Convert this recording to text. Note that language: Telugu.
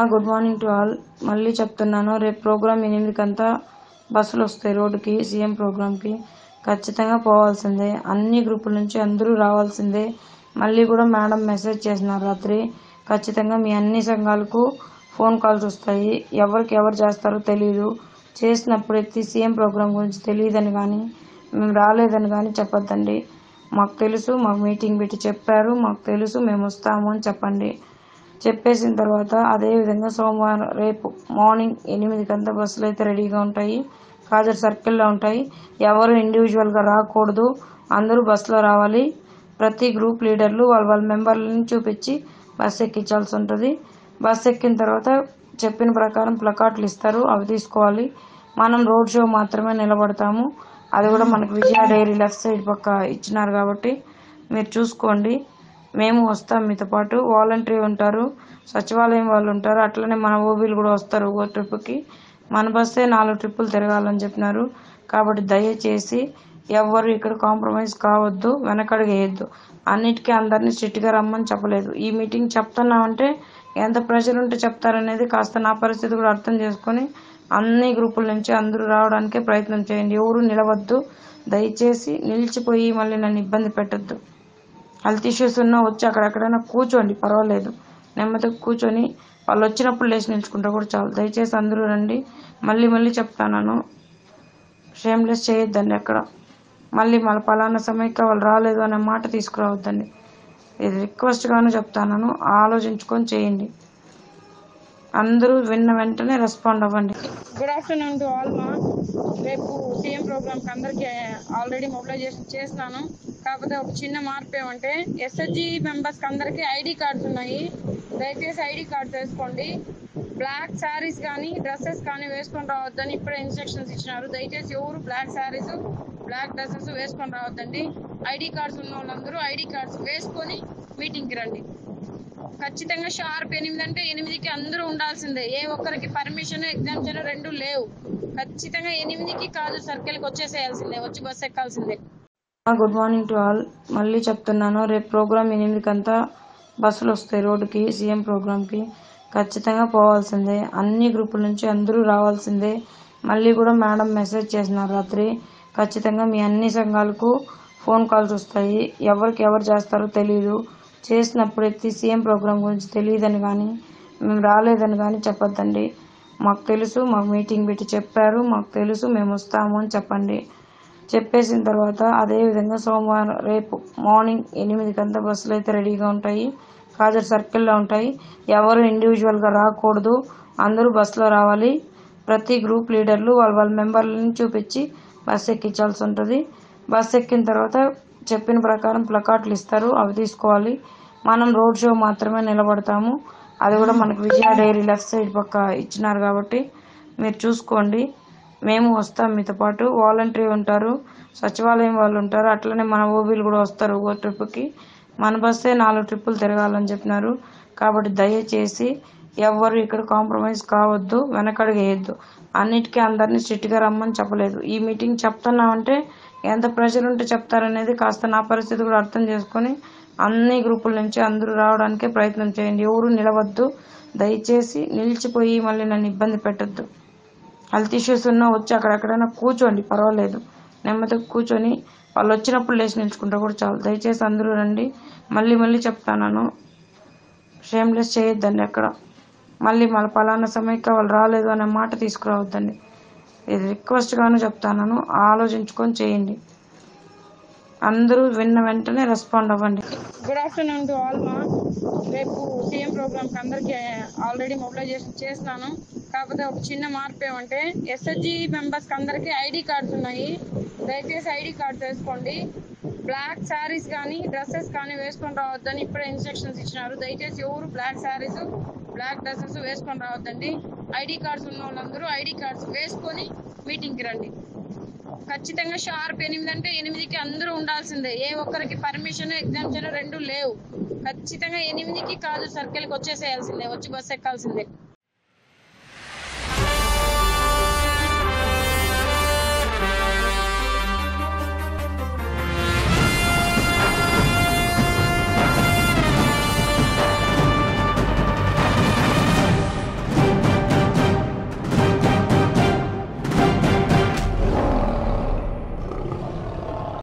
గుడ్ మార్నింగ్ టు ఆల్ మళ్ళీ చెప్తున్నాను రేపు ప్రోగ్రామ్ ఎనిమిదికంతా బస్సులు వస్తాయి రోడ్డుకి సీఎం ప్రోగ్రామ్కి ఖచ్చితంగా పోవాల్సిందే అన్ని గ్రూపుల నుంచి అందరూ రావాల్సిందే మళ్ళీ కూడా మేడం మెసేజ్ చేసినారు రాత్రి ఖచ్చితంగా మీ అన్ని సంఘాలకు ఫోన్ కాల్స్ వస్తాయి ఎవరికి ఎవరు చేస్తారో తెలియదు చేసినప్పుడు ఎత్తి సీఎం ప్రోగ్రామ్ గురించి తెలియదని కానీ మేము రాలేదని కానీ చెప్పొద్దండి మాకు తెలుసు మాకు మీటింగ్ పెట్టి చెప్పారు మాకు తెలుసు మేము వస్తాము అని చెప్పండి చెప్పేసిన తర్వాత అదేవిధంగా సోమవారం రేపు మార్నింగ్ ఎనిమిదికంతా బస్సులు అయితే రెడీగా ఉంటాయి కాజర్ సర్కిల్లో ఉంటాయి ఎవరు ఇండివిజువల్గా రాకూడదు అందరూ బస్సులో రావాలి ప్రతి గ్రూప్ లీడర్లు వాళ్ళ వాళ్ళ మెంబర్లను చూపించి బస్ ఎక్కించాల్సి ఉంటుంది బస్ ఎక్కిన తర్వాత చెప్పిన ప్రకారం ప్లకార్డులు ఇస్తారు అవి తీసుకోవాలి మనం రోడ్ షో మాత్రమే నిలబడతాము అది కూడా మనకు విజయ డైరీ లెఫ్ట్ సైడ్ పక్క ఇచ్చినారు కాబట్టి మీరు చూసుకోండి మేము వస్తాం మీతో పాటు వాలంటరీ ఉంటారు సచివాలయం వాళ్ళు ఉంటారు అట్లనే మన ఓబీలు కూడా వస్తారు ఒక ట్రిప్కి మన బస్సే నాలుగు ట్రిప్పులు తిరగాలని చెప్పినారు కాబట్టి దయచేసి ఎవ్వరు ఇక్కడ కాంప్రమైజ్ కావద్దు వెనకడుగు వేయద్దు అన్నిటికీ అందరినీ స్ట్రిక్ట్గా రమ్మని చెప్పలేదు ఈ మీటింగ్ చెప్తున్నామంటే ఎంత ప్రెషర్ ఉంటే చెప్తారనేది కాస్త నా పరిస్థితి కూడా అర్థం చేసుకొని అన్ని గ్రూపుల నుంచి అందరూ రావడానికే ప్రయత్నం చేయండి ఎవరు నిలవద్దు దయచేసి నిలిచిపోయి మళ్ళీ నన్ను ఇబ్బంది పెట్టద్దు హెల్త్ ఇష్యూస్ ఉన్నా వచ్చి అక్కడెక్కడైనా కూర్చోండి పర్వాలేదు నెమ్మదిగా కూర్చొని వాళ్ళు వచ్చినప్పుడు లేచి నిల్చుకుంటే కూడా చాలు దయచేసి అందరూ రండి మళ్ళీ మళ్ళీ చెప్తాను షేమ్లెస్ చేయొద్దండి అక్కడ మళ్ళీ మళ్ళీ పలానా సమయಕ್ಕೆ వాళ్ళు రాలేదు అనే మాట తీసుకురావద్దండి ఇది రిక్వెస్ట్గాను చెప్తాను ఆలోచించుకొని చేయండి అందరూ విన్న వెంటనే రెస్పాండ్ అవ్వండి గుడ్ ఆఫ్టర్నూన్ టు ఆల్ మా రేపు సీఎం ప్రోగ్రామ్కి అందరికీ ఆల్రెడీ మొబిలైజేషన్ చేస్తాను కాకపోతే ఒక చిన్న మార్పు ఏమంటే ఎస్హెచ్జి మెంబర్స్కి అందరికీ ఐడి కార్డ్స్ ఉన్నాయి దయచేసి ఐడి కార్డ్స్ వేసుకోండి బ్లాక్ శారీస్ కానీ డ్రెస్సెస్ కానీ వేసుకొని రావద్దని ఇప్పుడే ఇన్స్ట్రక్షన్స్ ఇచ్చినారు దయచేసి ఎవరు బ్లాక్ శారీస్ బ్లాక్ డ్రెస్సెస్ వేసుకొని రావద్దండి ఐడి కార్డ్స్ ఉన్న వాళ్ళందరూ ఐడి కార్డ్స్ వేసుకొని మీటింగ్కి రండి ఖచ్చితంగా షార్ప్ ఎనిమిది అంటే ఎనిమిదికి అందరూ ఉండాల్సిందే ఏ ఒక్కరికి పర్మిషన్ ఎగ్జామ్షన్ రెండు లేవు ఖచ్చితంగా ఎనిమిదికి కాదు సర్కిల్కి వచ్చేసేయాల్సిందే వచ్చి బస్ ఎక్కాల్సిందే గుడ్ మార్నింగ్ టు ఆల్ మళ్ళీ చెప్తున్నాను రేపు ప్రోగ్రామ్ ఎనిమిదికంతా బస్సులు వస్తాయి రోడ్డుకి సీఎం ప్రోగ్రామ్కి ఖచ్చితంగా పోవాల్సిందే అన్ని గ్రూపుల నుంచి అందరూ రావాల్సిందే మళ్ళీ కూడా మేడం మెసేజ్ చేసినారు రాత్రి ఖచ్చితంగా మీ అన్ని సంఘాలకు ఫోన్ కాల్స్ వస్తాయి ఎవరికి ఎవరు చేస్తారో తెలియదు చేసినప్పుడు ఎత్తి సీఎం ప్రోగ్రామ్ గురించి తెలియదని కానీ మేము రాలేదని కానీ చెప్పొద్దండి మాకు తెలుసు మాకు మీటింగ్ పెట్టి చెప్పారు మాకు తెలుసు మేము వస్తాము అని చెప్పండి చెప్పేసిన తర్వాత అదేవిధంగా సోమవారం రేపు మార్నింగ్ ఎనిమిదికంతా బస్సులు అయితే రెడీగా ఉంటాయి కాజర్ సర్కిల్లో ఉంటాయి ఎవరు ఇండివిజువల్గా రాకూడదు అందరూ బస్సులో రావాలి ప్రతి గ్రూప్ లీడర్లు వాళ్ళ వాళ్ళ మెంబర్లను చూపించి బస్ ఎక్కించాల్సి ఉంటుంది బస్ ఎక్కిన తర్వాత చెప్పిన ప్రకారం ప్లకార్డులు ఇస్తారు అవి తీసుకోవాలి మనం రోడ్ షో మాత్రమే నిలబడతాము అది కూడా మనకు విజయ డైరీ లెఫ్ట్ సైడ్ పక్క ఇచ్చినారు కాబట్టి మీరు చూసుకోండి మేము వస్తాం మీతో పాటు వాలంటరీ ఉంటారు సచివాలయం వాళ్ళు ఉంటారు అట్లనే మన ఓబీలు కూడా వస్తారు ఒక ట్రిప్కి మన బస్సే నాలుగు ట్రిప్పులు తిరగాలని చెప్పినారు కాబట్టి దయచేసి ఎవ్వరు ఇక్కడ కాంప్రమైజ్ కావద్దు వెనకడుగు వేయద్దు అన్నిటికీ అందరినీ స్ట్రిక్ట్గా రమ్మని చెప్పలేదు ఈ మీటింగ్ చెప్తున్నామంటే ఎంత ప్రెషర్ ఉంటే చెప్తారనేది కాస్త నా పరిస్థితి కూడా అర్థం చేసుకొని అన్ని గ్రూపుల నుంచి అందరూ రావడానికే ప్రయత్నం చేయండి ఎవరు నిలవద్దు దయచేసి నిలిచిపోయి మళ్ళీ నన్ను ఇబ్బంది పెట్టద్దు హెల్త్ ఇష్యూస్ ఉన్నా వచ్చి అక్కడెక్కడైనా కూర్చోండి పర్వాలేదు నెమ్మదిగా కూర్చొని వాళ్ళు వచ్చినప్పుడు లేచి నిల్చుకుంటే కూడా చాలు దయచేసి అందరూ రండి మళ్ళీ మళ్ళీ చెప్తాను షేమ్లెస్ చేయొద్దండి అక్కడ మళ్ళీ మళ్ళీ పలానా సమయಕ್ಕೆ వాళ్ళు రాలేదు అనే మాట తీసుకురావద్దండి ఇది రిక్వెస్ట్గాను చెప్తాను ఆలోచించుకొని చేయండి అందరూ విన్న వెంటనే రెస్పాండ్ అవ్వండి గుడ్ ఆఫ్టర్నూన్ టు ఆల్ మా రేపు సీఎం ప్రోగ్రామ్కి అందరికీ ఆల్రెడీ మొబిలైజేషన్ చేస్తాను కాకపోతే ఒక చిన్న మార్పు ఏమంటే ఎస్హెచ్జి మెంబర్స్కి అందరికీ ఐడి కార్డ్స్ ఉన్నాయి దయచేసి ఐడి కార్డ్స్ వేసుకోండి బ్లాక్ శారీస్ కానీ డ్రెస్సెస్ కానీ వేసుకొని రావద్దని ఇప్పుడే ఇన్స్ట్రక్షన్స్ ఇచ్చినారు దయచేసి ఎవరు బ్లాక్ శారీస్ బ్లాక్ డ్రెస్సెస్ వేసుకొని రావద్దండి ఐడి కార్డ్స్ ఉన్న వాళ్ళందరూ ఐడి కార్డ్స్ వేసుకొని మీటింగ్కి రండి ఖచ్చితంగా షార్ప్ ఎనిమిది అంటే ఎనిమిదికి అందరూ ఉండాల్సిందే ఏ ఒక్కరికి పర్మిషన్ ఎగ్జామ్షన్ రెండు లేవు ఖచ్చితంగా ఎనిమిదికి కాదు సర్కిల్కి వచ్చేసేయాల్సిందే వచ్చి బస్ ఎక్కాల్సిందే